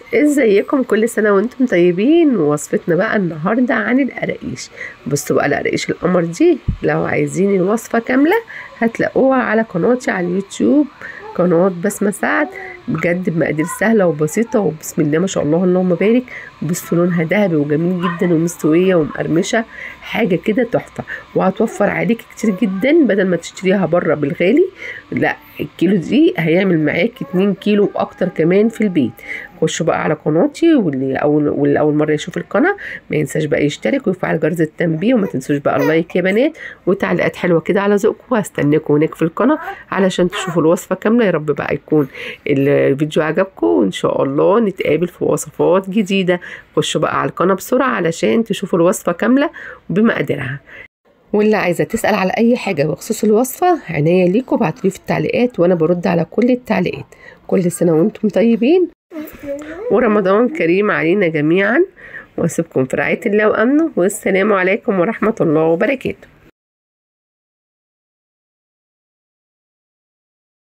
ازيكم كل سنة وانتم طيبين وصفتنا بقى النهاردة عن القراقيش بصوا بقى القراقيش القمر دي لو عايزين الوصفة كاملة هتلاقوها على قناتي على اليوتيوب قناة بسمة سعد بجد بمقادير سهلة وبسيطة وبسم الله ما شاء الله اللهم بارك بصوا لونها ذهبي وجميل جدا ومستوية ومقرمشة حاجة كده تحفة وهتوفر عليك كتير جدا بدل ما تشتريها بره بالغالي لا الكيلو دي هيعمل معاك 2 كيلو واكتر كمان في البيت خشوا بقى على قناتي واللي اول واللي اول مره يشوف القناه ما ينساش بقى يشترك ويفعل جرس التنبيه وما تنسوش بقى اللايك يا بنات وتعليقات حلوه كده على ذوقكم وهستناكم هناك في القناه علشان تشوفوا الوصفه كامله يا رب بقى يكون الفيديو عجبكم وان شاء الله نتقابل في وصفات جديده خشوا بقى على القناه بسرعه علشان تشوفوا الوصفه كامله بمقاديرها واللي عايزه تسال على اي حاجه بخصوص الوصفه عناية ليكم ابعتولي في التعليقات وانا برد على كل التعليقات كل سنه وانتم طيبين ورمضان كريم علينا جميعا واسيبكم في رعايه الله وامنه والسلام عليكم ورحمه الله وبركاته